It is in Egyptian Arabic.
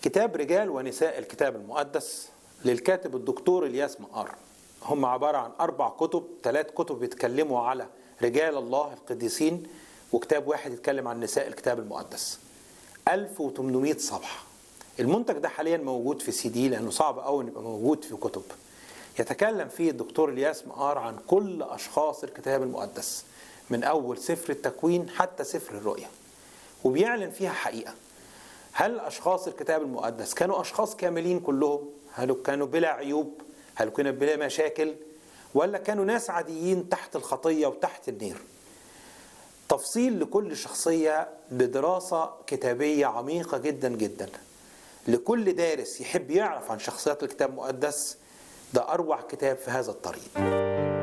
كتاب رجال ونساء الكتاب المقدس للكاتب الدكتور الياس مقار هم عبارة عن أربع كتب ثلاث كتب بيتكلموا على رجال الله القديسين وكتاب واحد يتكلم عن نساء الكتاب المقدس 1800 صفحة المنتج ده حاليا موجود في سي دي لأنه صعب قوي يبقى موجود في كتب يتكلم فيه الدكتور الياس مقار عن كل أشخاص الكتاب المقدس من أول سفر التكوين حتى سفر الرؤيا وبيعلن فيها حقيقة هل أشخاص الكتاب المقدس كانوا أشخاص كاملين كلهم؟ هل كانوا بلا عيوب؟ هل كانوا بلا مشاكل؟ ولا كانوا ناس عاديين تحت الخطية وتحت النير؟ تفصيل لكل شخصية بدراسة كتابية عميقة جدا جدا لكل دارس يحب يعرف عن شخصيات الكتاب المقدس ده أروع كتاب في هذا الطريق